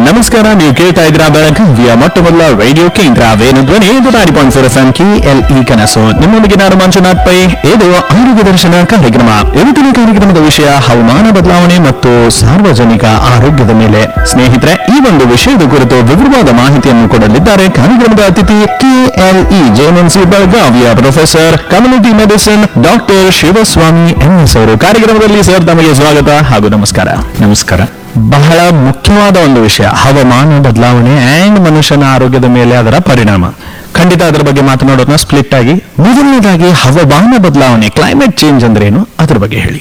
ನಮಸ್ಕಾರ ನೀವು ಕೇಳ್ತಾ ಇದ್ರ ಬೆಳಗಾವಿಯ ಮೊಟ್ಟ ಮೊದಲ ರೇಡಿಯೋ ಕೇಂದ್ರ ವೇಣುಧ್ವನಿ ದುಟಾರಿ point four F M K L E ಕನಸು ನಿಮ್ಮೊಂದಿಗೆ ನಾನು ಮಂಜುನಾಥ್ ಪೈ ಇದು ಆರೋಗ್ಯ ದರ್ಶನ ಕಾರ್ಯಕ್ರಮ ಇವತ್ತಿನ ಕಾರ್ಯಕ್ರಮದ ವಿಷಯ ಹವಾಮಾನ ಬದಲಾವಣೆ ಮತ್ತು ಸಾರ್ವಜನಿಕ ಆರೋಗ್ಯದ ಮೇಲೆ ಸ್ನೇಹಿತರೆ ಈ ಒಂದು ವಿಷಯದ ಕುರಿತು ವಿವರವಾದ ಮಾಹಿತಿಯನ್ನು ಕೊಡಲಿದ್ದಾರೆ ಕಾರ್ಯಕ್ರಮದ ಅತಿಥಿ ಕೆಎಲ್ಇ ಜೆಎನ್ಎನ್ಸಿ ಬೆಳಗಾವಿಯ professor community medicine doctor Shivaswamy N S ಅವರು ಕಾರ್ಯಕ್ರಮದಲ್ಲಿ ಸರ್ ತಮಗೆ ಸ್ವಾಗತ ಹಾಗೂ ನಮಸ್ಕಾರ ನಮಸ್ಕಾರ ಬಹಳ ಮುಖ್ಯವಾದ ಒಂದು ವಿಷಯ ಹವಾಮಾನ ಬದಲಾವಣೆ ಅಂಡ್ ಮನುಷ್ಯನ ಆರೋಗ್ಯದ ಮೇಲೆ ಅದರ ಪರಿಣಾಮ ಖಂಡಿತ ಅದರ ಬಗ್ಗೆ ಮಾತನಾಡೋದನ್ನ ಸ್ಪ್ಲಿಟ್ ಆಗಿ ಮೊದಲನೇದಾಗಿ ಹವಾಮಾನ ಬದಲಾವಣೆ ಕ್ಲೈಮೇಟ್ ಚೇಂಜ್ ಅಂದ್ರೆ ಏನು ಅದ್ರ ಬಗ್ಗೆ ಹೇಳಿ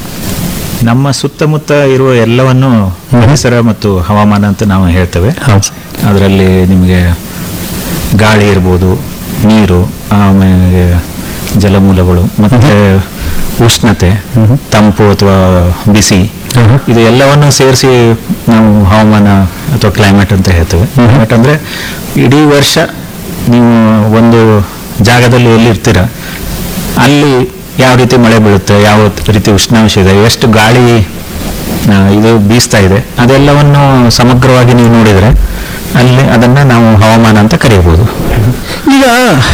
ನಮ್ಮ ಸುತ್ತಮುತ್ತ ಇರುವ ಎಲ್ಲವನ್ನು ಪರಿಸರ ಮತ್ತು ಹವಾಮಾನ ಅಂತ ನಾವು ಹೇಳ್ತೇವೆ ಅದರಲ್ಲಿ ನಿಮಗೆ ಗಾಳಿ ಇರ್ಬೋದು ನೀರು ಆಮೇಲೆ ಜಲಮೂಲಗಳು ಮತ್ತೆ ಉಷ್ಣತೆ ತಂಪು ಅಥವಾ ಬಿಸಿ ಹ್ಮ್. ಇದು ಎಲ್ಲವನ್ನು ಸೇರಿಸಿ ನಾವು ಹವಾಮಾನ ಅಥವಾ ಕ್ಲೈಮೇಟ್ ಅಂತ ಹೇಳ್ತೇವೆ ಕ್ಲೈಮೇಟ್ ಅಂದ್ರೆ ಇಡೀ ವರ್ಷ ನೀವು ಒಂದು ಜಾಗದಲ್ಲಿ ಎಲ್ಲಿರ್ತೀರ ಅಲ್ಲಿ ಯಾವ ರೀತಿ ಮಳೆ ಬೀಳುತ್ತೆ ಯಾವ ರೀತಿ ಉಷ್ಣಾಂಶ ಇದೆ ಎಷ್ಟು ಗಾಳಿ ಆ, ಇದು ಬೀಸ್ತಾ ಇದೆ ಅದೆಲ್ಲವನ್ನು ಸಮಗ್ರವಾಗಿ ನೀವು ನೋಡಿದರೆ ಅಲ್ಲಿ ಅದನ್ನ ನಾವು ಹವಾಮಾನ ಅಂತ ಕರೆಯಬಹುದು ಈಗ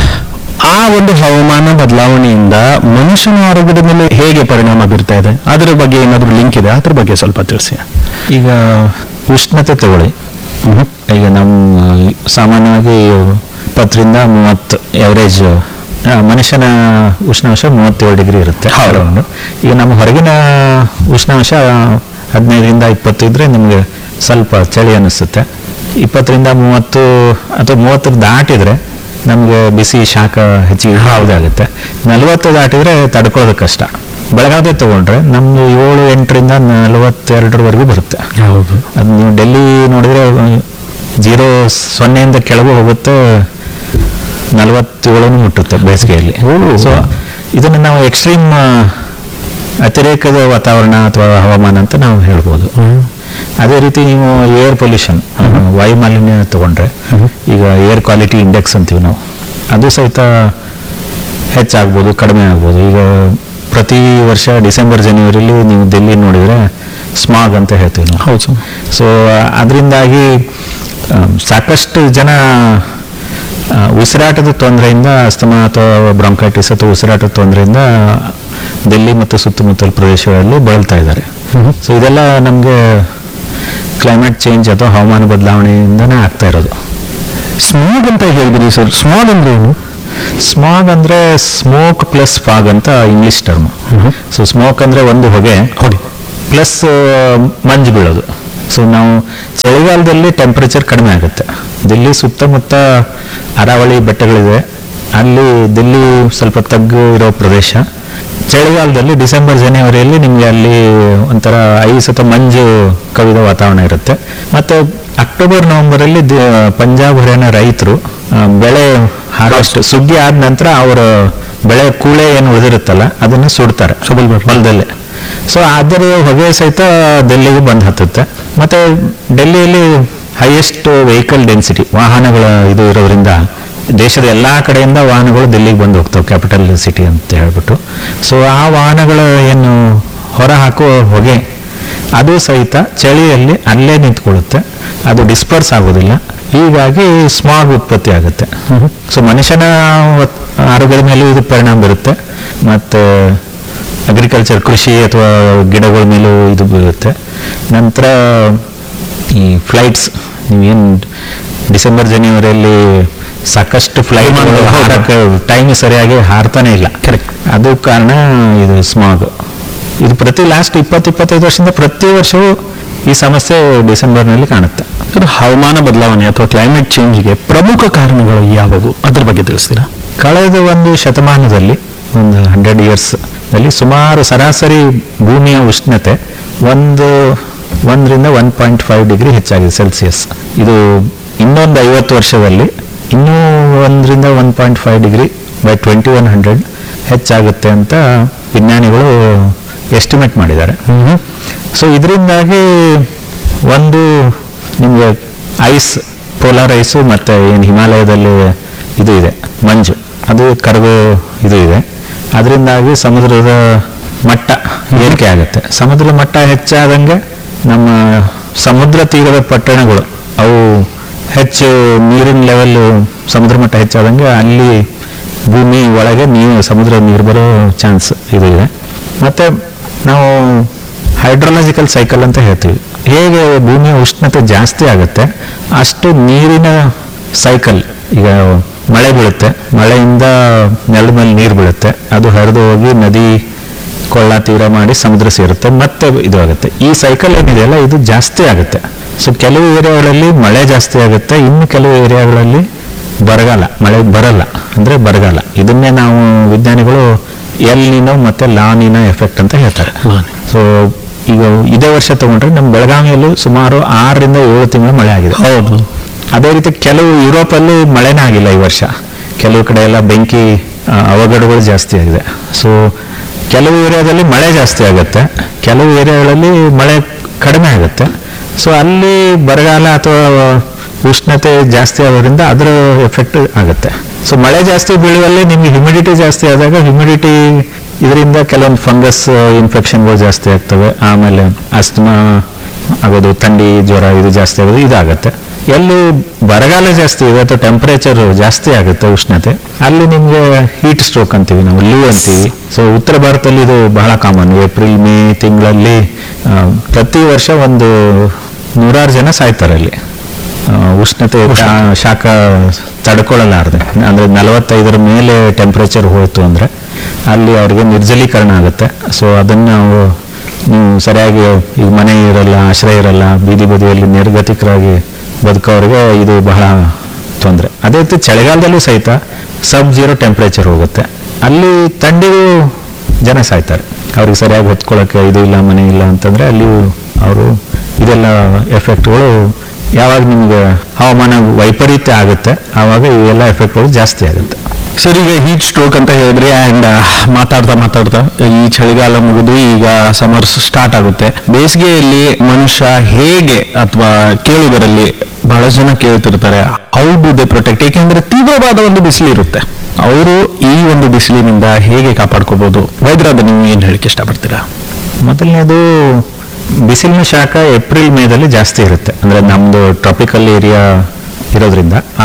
ಆ ಒಂದು ಹವಾಮಾನ ಬದಲಾವಣೆಯಿಂದ ಮನುಷ್ಯನ ಆರೋಗ್ಯದ ಮೇಲೆ ಹೇಗೆ ಪರಿಣಾಮ ಬೀರ್ತಾ ಇದೆ ಅದರ ಬಗ್ಗೆ ಏನಾದರೂ ಲಿಂಕ್ ಇದೆ ಅದ್ರ ಬಗ್ಗೆ ಸ್ವಲ್ಪ ತಿಳಿಸಿ ಈಗ ಉಷ್ಣತೆ ತಗೊಳ್ಳಿ ಈಗ ನಮ್ಮ ಸಾಮಾನ್ಯವಾಗಿ ಇಪ್ಪತ್ತರಿಂದ ಮೂವತ್ತು ಎವರೇಜ್ ಮನುಷ್ಯನ ಉಷ್ಣಾಂಶ ಮೂವತ್ತೇಳು ಡಿಗ್ರಿ ಇರುತ್ತೆ ಹೌದು. around. ಈಗ ನಮ್ಮ ಹೊರಗಿನ ಉಷ್ಣಾಂಶ ಹದಿನೈದರಿಂದ ಇಪ್ಪತ್ತು ಇದ್ರೆ ನಿಮಗೆ ಸ್ವಲ್ಪ ಚಳಿ ಅನಿಸುತ್ತೆ ಇಪ್ಪತ್ತರಿಂದ ಮೂವತ್ತು ಅಥವಾ ಮೂವತ್ತರ ದಾಟಿದ್ರೆ ನಮಗೆ ಬಿಸಿ ಶಾಖ ಹೆಚ್ಚಿಗೆ ಆಗುತ್ತೆ ನಲವತ್ತು ದಾಟಿದ್ರೆ ತಡ್ಕೊಳ್ಳೋದು ಕಷ್ಟ ಬೆಳಗಾವಿ ತಗೊಂಡ್ರೆ ನಮ್ದು ಏಳು ಎಂಟರಿಂದ ನಲವತ್ತೆರಡರವರೆಗೂ ಬರುತ್ತೆ ಹೌದು ಅದು ನೀವು ಡೆಲ್ಲಿ ನೋಡಿದ್ರೆ ಜೀರೋ ಸೊನ್ನೆಯಿಂದ ಕೆಳಗೂ ಹೋಗುತ್ತೆ ನಲವತ್ತೇಳನ್ನು ಮುಟ್ಟುತ್ತೆ ಬೇಸಿಗೆಯಲ್ಲಿ ಓ. ಸೊ ಇದನ್ನು ನಾವು ಎಕ್ಸ್ಟ್ರೀಮ್ ಅತಿರೇಕದ ವಾತಾವರಣ ಅಥವಾ ಹವಾಮಾನ ಅಂತ ನಾವು ಹೇಳ್ಬೋದು ಅದೇ ರೀತಿ ನೀವು ಏರ್ ಪೊಲ್ಯೂಷನ್ ವಾಯು ಮಾಲಿನ್ಯ ತಗೊಂಡ್ರೆ ಈಗ ಏರ್ ಕ್ವಾಲಿಟಿ ಇಂಡೆಕ್ಸ್ ಅಂತೀವಿ ನಾವು ಅದು ಸಹಿತ ಹೆಚ್ಚಾಗ್ಬೋದು ಕಡಿಮೆ ಆಗ್ಬೋದು ಈಗ ಪ್ರತಿ ವರ್ಷ ಡಿಸೆಂಬರ್ ಜನವರಿಲಿ ನೀವು ದಿಲ್ಲಿ ನೋಡಿದ್ರೆ ಸ್ಮಾಗ್ ಅಂತ ಹೇಳ್ತೀವಿ ನಾವು ಹೌದು ಸೊ ಅದರಿಂದಾಗಿ ಸಾಕಷ್ಟು ಜನ ಆ, ಉಸಿರಾಟದ ತೊಂದರೆಯಿಂದ ಅಸ್ತಮಾ ಅಥವಾ ಬ್ರಾಂಕೈಟಿಸ್ ಅಥವಾ ಉಸಿರಾಟದ ತೊಂದರೆಯಿಂದ ದಿಲ್ಲಿ ಮತ್ತು ಸುತ್ತಮುತ್ತಲ ಪ್ರದೇಶಗಳಲ್ಲಿ ಬಳಲ್ತಾ ಇದ್ದಾರೆ ಸೊ ಇದೆಲ್ಲ ನಮಗೆ ಕ್ಲೈಮೇಟ್ ಚೇಂಜ್ ಅಥವಾ ಹವಾಮಾನ ಬದಲಾವಣೆಯಿಂದನೇ ಆಗ್ತಾ ಇರೋದು ಸ್ಮಾಗ್ ಅಂತ ಹೇಳ್ಬಿಡಿ ಸರ್ ಸ್ಮಾಗ್ ಅಂದ್ರೆ ಏನು ಸ್ಮಾಗ್ ಅಂದ್ರೆ ಸ್ಮೋಕ್ ಪ್ಲಸ್ ಫಾಗ್ ಅಂತ ಇಂಗ್ಲಿಷ್ ಟರ್ಮ್ ಸೊ ಸ್ಮೋಕ್ ಅಂದ್ರೆ ಒಂದು ಹೊಗೆ ಹೊಗೆ. ಪ್ಲಸ್ ಮಂಜು ಬೀಳೋದು ಸೊ ನಾವು ಚಳಿಗಾಲದಲ್ಲಿ ಟೆಂಪರೇಚರ್ ಕಡಿಮೆ ಆಗುತ್ತೆ ದಿಲ್ಲಿ ಸುತ್ತಮುತ್ತ ಅರಾವಳಿ ಬೆಟ್ಟಗಳಿದೆ ಅಲ್ಲಿ ದಿಲ್ಲಿ ಸ್ವಲ್ಪ ತಗ್ಗು ಇರೋ ಪ್ರದೇಶ ಚಳಿಗಾಲದಲ್ಲಿ ಡಿಸೆಂಬರ್ ಜನವರಿಯಲ್ಲಿ ನಿಮಗೆ ಅಲ್ಲಿ ಒಂಥರ ಐಸ್ ಅಥವಾ ಮಂಜು ಕವಿದ ವಾತಾವರಣ ಇರುತ್ತೆ ಮತ್ತೆ ಅಕ್ಟೋಬರ್ ನವೆಂಬರ್ ಅಲ್ಲಿ ದಿ- ಪಂಜಾಬ್ ಹರಿಯಾಣ ರೈತರು ಆ, ಬೆಳೆ ಹಾರ್ವೆಸ್ಟ್ ಸುಗ್ಗಿ ಆದ ನಂತರ ಅವರ ಬೆಳೆ ಕೂಳೆ ಏನು ಉಳಿದಿರುತ್ತಲ್ಲ ಅದನ್ನು ಸುಡ್ತಾರೆ ಹೊಲದಲ್ಲೇ ಸೊ ಅದರ ಹೊಗೆ ಸಹಿತ ಡೆಲ್ಲಿಗೆ ಬಂದು ಹತ್ತುತ್ತೆ ಮತ್ತೆ ಡೆಲ್ಲಿಯಲ್ಲಿ ಹೈಯೆಸ್ಟ್ ವೆಹಿಕಲ್ ಡೆನ್ಸಿಟಿ ವಾಹನಗಳ ಇದು ಇರೋದ್ರಿಂದ ದೇಶದ ಎಲ್ಲಾ ಕಡೆಯಿಂದ ವಾಹನಗಳು ದಿಲ್ಲಿಗೆ ಬಂದು ಹೋಗ್ತವೆ ಕ್ಯಾಪಿಟಲ್ ಸಿಟಿ ಅಂತ ಹೇಳ್ಬಿಟ್ಟು ಸೊ ಆ ವಾಹನಗಳ ಏನು ಹೊರ ಹಾಕುವ ಹೊಗೆ ಅದು ಸಹಿತ ಚಳಿಯಲ್ಲಿ ಅಲ್ಲೇ ನಿಂತ್ಕೊಳ್ಳುತ್ತೆ ಅದು ಡಿಸ್ಪರ್ಸ್ ಆಗೋದಿಲ್ಲ ಹೀಗಾಗಿ ಸ್ಮಾಗ್ ಉತ್ಪತ್ತಿ ಆಗುತ್ತೆ ಸೊ ಮನುಷ್ಯನ ಒತ್- ಆರೋಗ್ಯದ ಮೇಲೂ ಇದು ಪರಿಣಾಮ ಬೀರುತ್ತೆ ಮತ್ತೆ ಅಗ್ರಿಕಲ್ಚರ್ ಕೃಷಿ ಅಥವಾ ಗಿಡಗಳ ಮೇಲೂ ಇದು ಬೀರುತ್ತೆ ನಂತರ ಈ ಫ್ಲೈಟ್ಸ್ ನೀವೇನು ಡಿಸೆಂಬರ್ ಜನವರಿಯಲ್ಲಿ ಸಾಕಷ್ಟು ಫ್ಲೈಟ್ ಹಾರಕ್ಕೆ ಟೈಮ್ ಸರಿಯಾಗಿ ಹಾರ್ತಾನೆ ಇಲ್ಲ Correct. ಅದು ಕಾರಣ ಇದು ಸ್ಮಾಗ್ ಇದು ಪ್ರತಿ ಲಾಸ್ಟ್ ಇಪ್ಪತ್ತು ಇಪ್ಪತ್ತೈದು ವರ್ಷದಿಂದ ಪ್ರತಿ ವರ್ಷವೂ ಈ ಸಮಸ್ಯೆ ಡಿಸೆಂಬರ್ನಲ್ಲಿ ಕಾಣುತ್ತೆ ಸರ್ ಹವಾಮಾನ ಬದಲಾವಣೆ ಅಥವಾ ಕ್ಲೈಮೇಟ್ ಚೇಂಜ್ಗೆ ಪ್ರಮುಖ ಕಾರಣಗಳು ಯಾವುವು ಅದ್ರ ಬಗ್ಗೆ ತಿಳಿಸ್ತೀರಾ ಕಳೆದ ಒಂದು ಶತಮಾನದಲ್ಲಿ ಒಂದು ಹಂಡ್ರೆಡ್ ಇಯರ್ಸ್ ನಲ್ಲಿ ಸುಮಾರು ಸರಾಸರಿ ಭೂಮಿಯ ಉಷ್ಣತೆ ಒಂದು ಒಂದರಿಂದ ಒನ್ ಪಾಯಿಂಟ್ ಫೈವ್ ಡಿಗ್ರಿ ಹೆಚ್ಚಾಗಿದೆ ಸೆಲ್ಸಿಯಸ್ ಇದು ಇನ್ನೊಂದು ಐವತ್ತು ವರ್ಷದಲ್ಲಿ ಇನ್ನೂ ಒಂದರಿಂದ one point five degree by twenty one hundred ಹೆಚ್ಚಾಗುತ್ತೆ ಅಂತ ವಿಜ್ಞಾನಿಗಳು ಎಸ್ಟಿಮೇಟ್ ಮಾಡಿದ್ದಾರೆ ಸೊ ಇದರಿಂದಾಗಿ ಒಂದು ನಿಮಗೆ ಐಸ್ ಪೋಲಾರ್ ಐಸು ಮತ್ತೆ ಏನು ಹಿಮಾಲಯದಲ್ಲಿ ಇದು ಇದೆ ಮಂಜು ಅದು ಕರಗೋ ಇದು ಇದೆ ಅದರಿಂದಾಗಿ ಸಮುದ್ರದ ಮಟ್ಟ ಏರಿಕೆ ಆಗುತ್ತೆ ಸಮುದ್ರ ಮಟ್ಟ ಹೆಚ್ಚಾದಂಗೆ ನಮ್ಮ ಸಮುದ್ರ ತೀರದ ಪಟ್ಟಣಗಳು ಅವು ಹೆಚ್ಚು ನೀರಿನ ಲೆವೆಲ್ ಸಮುದ್ರ ಮಟ್ಟ ಹೆಚ್ಚಾದಂಗೆ ಅಲ್ಲಿ ಭೂಮಿ ಒಳಗೆ ನೀರು ಸಮುದ್ರ ನೀರು ಬರೋ ಚಾನ್ಸ್ ಇದು ಇದೆ ಮತ್ತೆ ನಾವು ಹೈಡ್ರಾಲಜಿಕಲ್ ಸೈಕಲ್ ಅಂತ ಹೇಳ್ತೀವಿ ಹೇಗೆ ಭೂಮಿಯ ಉಷ್ಣತೆ ಜಾಸ್ತಿ ಆಗುತ್ತೆ ಅಷ್ಟು ನೀರಿನ ಸೈಕಲ್ ಈಗ ಮಳೆ ಬೀಳುತ್ತೆ ಮಳೆಯಿಂದ ನೆಲದ ಮೇಲೆ ನೀರು ಬೀಳುತ್ತೆ ಅದು ಹರಿದು ಹೋಗಿ ನದಿ ಕೊಳ್ಳ ತೀರ ಮಾಡಿ ಸಮುದ್ರ ಸೇರುತ್ತೆ ಮತ್ತೆ ಇದು ಆಗುತ್ತೆ ಈ ಸೈಕಲ್ ಏನಿದೆಯಲ್ಲ ಇದು ಜಾಸ್ತಿ ಆಗುತ್ತೆ ಸೊ ಕೆಲವು ಏರಿಯಾಗಳಲ್ಲಿ ಮಳೆ ಜಾಸ್ತಿ ಆಗುತ್ತೆ ಇನ್ನು ಕೆಲವು ಏರಿಯಾಗಳಲ್ಲಿ ಬರಗಾಲ ಮಳೆ ಬರಲ್ಲ ಅಂದ್ರೆ ಬರಗಾಲ ಇದನ್ನೇ ನಾವು ವಿಜ್ಞಾನಿಗಳು ಎಲ್ ನೀನೋ ಮತ್ತೆ ಲಾ ನೀನೋ ಎಫೆಕ್ಟ್ ಅಂತ ಹೇಳ್ತಾರೆ ಸೊ ಈಗ ಇದೇ ವರ್ಷ ತಗೊಂಡ್ರೆ ನಮ್ಮ ಬೆಳಗಾವಿಯಲ್ಲೂ ಸುಮಾರು ಆರರಿಂದ ಏಳು ತಿಂಗಳು ಮಳೆ ಆಗಿದೆ ಹೌದು ಅದೇ ರೀತಿ ಕೆಲವು ಯುರೋಪಲ್ಲಿ ಮಳೆನೇ ಆಗಿಲ್ಲ ಈ ವರ್ಷ ಕೆಲವು ಕಡೆ ಎಲ್ಲ ಬೆಂಕಿ ಆ, ಅವಘಡಗಳು ಜಾಸ್ತಿ ಆಗಿದೆ ಸೊ ಕೆಲವು ಏರಿಯಾದಲ್ಲಿ ಮಳೆ ಜಾಸ್ತಿ ಆಗುತ್ತೆ ಕೆಲವು ಏರಿಯಾಗಳಲ್ಲಿ ಮಳೆ ಕಡಿಮೆ ಆಗುತ್ತೆ ಸೊ ಅಲ್ಲಿ ಬರಗಾಲ ಅಥವಾ ಉಷ್ಣತೆ ಜಾಸ್ತಿ ಆಗೋದ್ರಿಂದ ಅದರ ಎಫೆಕ್ಟ್ ಆಗುತ್ತೆ ಸೊ ಮಳೆ ಜಾಸ್ತಿ ಬೀಳುವಲ್ಲಿ ನಿಮ್ಗೆ ಹ್ಯುಮಿಡಿಟಿ ಜಾಸ್ತಿ ಆದಾಗ ಹ್ಯುಮಿಡಿಟಿ ಇದರಿಂದ ಕೆಲವೊಂದು ಫಂಗಸ್ ಇನ್ಫೆಕ್ಷನ್ಗಳು ಜಾಸ್ತಿ ಆಗ್ತವೆ ಆಮೇಲೆ ಅಸ್ತಮಾ ಆಗೋದು ಥಂಡಿ ಜ್ವರ ಇದು ಜಾಸ್ತಿ ಆಗೋದು ಇದಾಗತ್ತೆ ಎಲ್ಲಿ ಬರಗಾಲ ಜಾಸ್ತಿ ಇದೆ ಅಥವಾ ಟೆಂಪರೇಚರ್ ಜಾಸ್ತಿ ಆಗುತ್ತೆ ಉಷ್ಣತೆ ಅಲ್ಲಿ ನಿಮ್ಗೆ ಹೀಟ್ ಸ್ಟ್ರೋಕ್ ಅಂತೀವಿ ನಾವು ಲೂ ಅಂತೀವಿ ಸೊ ಉತ್ತರ ಭಾರತದಲ್ಲಿ ಇದು ಬಹಳ ಕಾಮನ್ ಏಪ್ರಿಲ್ ಮೇ ತಿಂಗಳಲ್ಲಿ ಆ, ಪ್ರತಿ ವರ್ಷ ಒಂದು ನೂರಾರು ಜನ ಸಾಯ್ತಾರೆ ಅಲ್ಲಿ ಆ, ಉಷ್ಣತೆ ಶಾ- ಶಾಖ ತಡ್ಕೊಳ್ಳಲಾರದೆ ಅಂದ್ರೆ ನಲವತ್ತೈದರ ಮೇಲೆ ಟೆಂಪರೇಚರ್ ಹೋಯ್ತು ಅಂದ್ರೆ ಅಲ್ಲಿ ಅವ್ರಿಗೆ ನಿರ್ಜಲೀಕರಣ ಆಗುತ್ತೆ ಸೊ ಅದನ್ನ ನಾವು ನೀವು ಸರಿಯಾಗಿ ಈಗ ಮನೆ ಇರಲ್ಲ ಆಶ್ರಯ ಇರಲ್ಲ ಬೀದಿ ಬದಿಯಲ್ಲಿ ನಿರ್ಗತಿಕರಾಗಿ ಬದುಕೋರಿಗೆ ಇದು ಬಹಳ ತೊಂದರೆ ಅದೇ ರೀತಿ ಚಳಿಗಾಲದಲ್ಲೂ ಸಹಿತ ಸಬ್ ಜೀರೋ ಟೆಂಪರೇಚರ್ ಹೋಗುತ್ತೆ ಅಲ್ಲಿ ಥಂಡಿಗೂ ಜನ ಸಾಯ್ತಾರೆ ಅವ್ರಿಗೆ ಸರಿಯಾಗಿ ಹೊತ್ಕೊಳ್ಳೋಕೆ ಇದು ಇಲ್ಲ ಮನೆ ಇಲ್ಲ ಅಂತಂದ್ರೆ ಅಲ್ಲಿ ಅವರು ಇದೆಲ್ಲ ಎಫೆಕ್ಟ್ಗಳು ಯಾವಾಗ ನಿಮಗೆ ಹವಾಮಾನ ವೈಪರೀತ್ಯ ಆಗುತ್ತೆ ಆವಾಗ ಇವೆಲ್ಲ ಎಫೆಕ್ಟ್ಗಳು ಜಾಸ್ತಿ ಆಗುತ್ತೆ ಸರ್ ಈಗ ಹೀಟ್ ಸ್ಟ್ರೋಕ್ ಅಂತ ಹೇಳಿದ್ರಿ ಅಂಡ್ ಮಾತಾಡ್ತಾ ಮಾತಾಡ್ತಾ ಈ ಚಳಿಗಾಲ ಮುಗಿದು ಈಗ ಸಮರ್ಸ್ ಸ್ಟಾರ್ಟ್ ಆಗುತ್ತೆ ಬೇಸಿಗೆಯಲ್ಲಿ ಮನುಷ್ಯ ಹೇಗೆ ಅಥವಾ ಕೇಳುಗರಲ್ಲಿ ಬಹಳಷ್ಟು ಜನ ಕೇಳ್ತಿರ್ತಾರೆ ಹೌ ಡು ದೇ ಪ್ರೊಟೆಕ್ಟ್ ಏಕೆಂದ್ರೆ ತೀವ್ರವಾದ ಒಂದು ಬಿಸಿಲು ಇರುತ್ತೆ ಅವರು ಈ ಒಂದು ಬಿಸಿಲಿನಿಂದ ಹೇಗೆ ಕಾಪಾಡ್ಕೋಬಹುದು ವೈದ್ಯರಾದ ನೀವು ಏನ್ ಹೇಳಿಕೆ ಇಷ್ಟಪಡ್ತೀರಾ ಮೊದಲನೇದು ಬಿಸಿಲಿನ ಶಾಖ ಏಪ್ರಿಲ್ ಮೇದಲ್ಲಿ ಜಾಸ್ತಿ ಇರುತ್ತೆ ಅಂದ್ರೆ ನಮ್ದು ಟ್ರಾಪಿಕಲ್ ಏರಿಯಾ ಇರೋದ್ರಿಂದ ಆ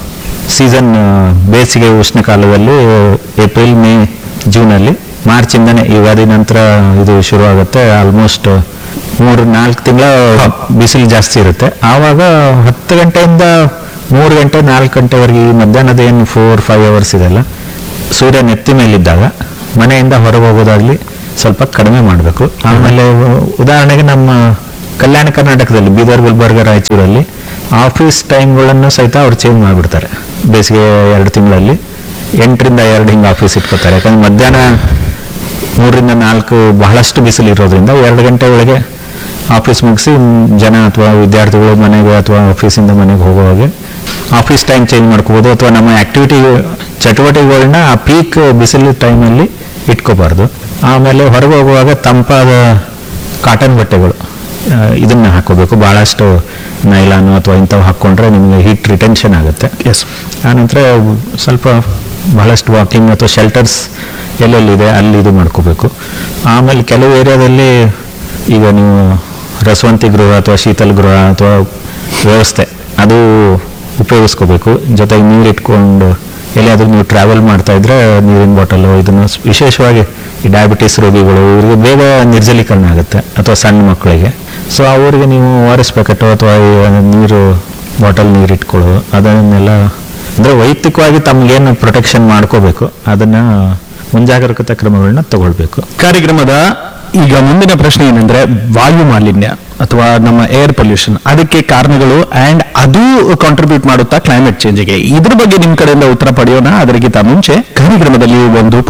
ಸೀಸನ್ ಬೇಸಿಗೆ ಉಷ್ಣಕಾಲದಲ್ಲಿ ಏಪ್ರಿಲ್ ಮೇ ಜೂನಲ್ಲಿ ಮಾರ್ಚಿಂದನೇ ಯುಗಾದಿ ನಂತರ ಇದು ಶುರು ಆಗುತ್ತೆ ಆಲ್ಮೋಸ್ಟ್ ಮೂರು ನಾಲ್ಕು ತಿಂಗಳ ಬಿಸಿಲು ಜಾಸ್ತಿ ಇರುತ್ತೆ ಆವಾಗ ಹತ್ತು ಗಂಟೆಯಿಂದ ಮೂರು ಗಂಟೆ ನಾಲ್ಕು ಗಂಟೆವರೆಗೆ ಈ ಮಧ್ಯಾಹ್ನದ ಏನು ಫೋರ್ ಫೈವ್ ಅವರ್ಸ್ ಇದೆಲ್ಲ ಸೂರ್ಯ ನೆತ್ತಿ ಮೇಲಿದ್ದಾಗ ಮನೆಯಿಂದ ಹೊರಗೆ ಹೋಗೋದಾಗ್ಲಿ ಸ್ವಲ್ಪ ಕಡಿಮೆ ಮಾಡಬೇಕು ಆಮೇಲೆ ಉದಾಹರಣೆಗೆ ನಮ್ಮ ಕಲ್ಯಾಣ ಕರ್ನಾಟಕದಲ್ಲಿ ಬೀದರ್ ಗುಲ್ಬರ್ಗ ರಾಯಚೂರಲ್ಲಿ ಆಫೀಸ್ ಟೈಮ್ಗಳನ್ನು ಸಹಿತ ಅವ್ರು ಚೇಂಜ್ ಮಾಡಿಬಿಡ್ತಾರೆ ಬೇಸಿಗೆ ಎರಡು ತಿಂಗಳಲ್ಲಿ ಎಂಟರಿಂದ ಎರಡು ಹಿಂಗೆ ಆಫೀಸ್ ಇಟ್ಕೋತಾರೆ ಯಾಕಂದ್ರೆ ಮಧ್ಯಾಹ್ನ ಮೂರರಿಂದ ನಾಲ್ಕು ಬಹಳಷ್ಟು ಬಿಸಿಲು ಇರೋದ್ರಿಂದ ಎರಡು ಗಂಟೆ ಒಳಗೆ ಆಫೀಸ್ ಮುಗಿಸಿ ಜನ ಅಥವಾ ವಿದ್ಯಾರ್ಥಿಗಳು ಮನೆಗೆ ಅಥವಾ ಆಫೀಸಿಂದ ಮನೆಗೆ ಹೋಗುವಾಗೆ ಆಫೀಸ್ ಟೈಮ್ ಚೇಂಜ್ ಮಾಡ್ಕೋಬೋದು ಅಥವಾ ನಮ್ಮ ಆಕ್ಟಿವಿಟಿ ಚಟುವಟಿಕೆಗಳನ್ನ ಆ ಪೀಕ್ ಬಿಸಿಲು ಟೈಮಲ್ಲಿ ಇಟ್ಕೋಬಾರ್ದು ಆಮೇಲೆ ಹೊರಗೆ ಹೋಗುವಾಗ ತಂಪಾದ ಕಾಟನ್ ಬಟ್ಟೆಗಳು ಆ, ಇದನ್ನ ಹಾಕೋಬೇಕು ಭಾಳಷ್ಟು ನೈಲಾನು ಅಥವಾ ಇಂಥವು ಹಾಕ್ಕೊಂಡ್ರೆ ನಿಮಗೆ ಹೀಟ್ ರಿಟೆನ್ಷನ್ ಆಗುತ್ತೆ ಎಸ್ ಆನಂತರ ಸ್ವಲ್ಪ ಬಹಳಷ್ಟು ವಾಕಿಂಗ್ ಅಥವಾ ಶೆಲ್ಟರ್ಸ್ ಎಲ್ಲೆಲ್ಲಿದೆ ಅಲ್ಲಿ ಇದು ಮಾಡ್ಕೋಬೇಕು ಆಮೇಲೆ ಕೆಲವು ಏರಿಯಾದಲ್ಲಿ ಈಗ ನೀವು ರಸವಂತಿ ಗೃಹ ಅಥವಾ ಶೀತಲ ಗೃಹ ಅಥವಾ ವ್ಯವಸ್ಥೆ ಅದು ಉಪಯೋಗಿಸ್ಕೋಬೇಕು ಜೊತೆಗೆ ನೀರು ಇಟ್ಕೊಂಡು ಎಲ್ಲಿಯಾದ್ರೂ ನೀವು ಟ್ರಾವೆಲ್ ಮಾಡ್ತಾ ಇದ್ರೆ ನೀರಿನ ಬಾಟಲು ಇದನ್ನು ಸ್- ವಿಶೇಷವಾಗಿ ಈ ಡಯಾಬಿಟಿಸ್ ರೋಗಿಗಳು ಇವರಿಗೆ ಬೇಗ ನಿರ್ಜಲೀಕರಣ ಆಗುತ್ತೆ ಅಥವಾ ಸಣ್ಣ ಮಕ್ಕಳಿಗೆ ಸೊ ಅವರಿಗೆ ನೀವು ಒರೆಸ್ಬೇಕಟ್ಟು ಅಥವಾ ಈ ನೀರು ಬಾಟಲ್ ನೀರು ಇಟ್ಕೊಳ್ಳೋದು ಅದನ್ನೆಲ್ಲ ಅಂದ್ರೆ ವೈಯಕ್ತಿಕವಾಗಿ ತಮ್ಗೇನು ಪ್ರೊಟೆಕ್ಷನ್ ಮಾಡ್ಕೋಬೇಕು ಅದನ್ನ ಮುಂಜಾಗ್ರತಾ ಕ್ರಮಗಳನ್ನ ತಗೊಳ್ಬೇಕು ಕಾರ್ಯಕ್ರಮದ ಈಗ ಮುಂದಿನ ಪ್ರಶ್ನೆ ಏನಂದ್ರೆ ವಾಯು ಮಾಲಿನ್ಯ ಅಥವಾ ನಮ್ಮ ಏರ್ ಪೊಲ್ಯೂಷನ್ ಅದಕ್ಕೆ ಕಾರಣಗಳು ಅಂಡ್ ಅದು ಕಾಂಟ್ರಿಬ್ಯೂಟ್ ಮಾಡುತ್ತಾ ಕ್ಲೈಮೇಟ್ ಚೇಂಜ್ಗೆ ಇದ್ರ ಬಗ್ಗೆ ನಿಮ್ ಕಡೆಯಿಂದ ಉತ್ತರ ಪಡೆಯೋಣ ಅದಕ್ಕಿಂತ ಮುಂಚೆ ಕಾರ್ಯಕ್ರಮದಲ್ಲಿ ಒಂದು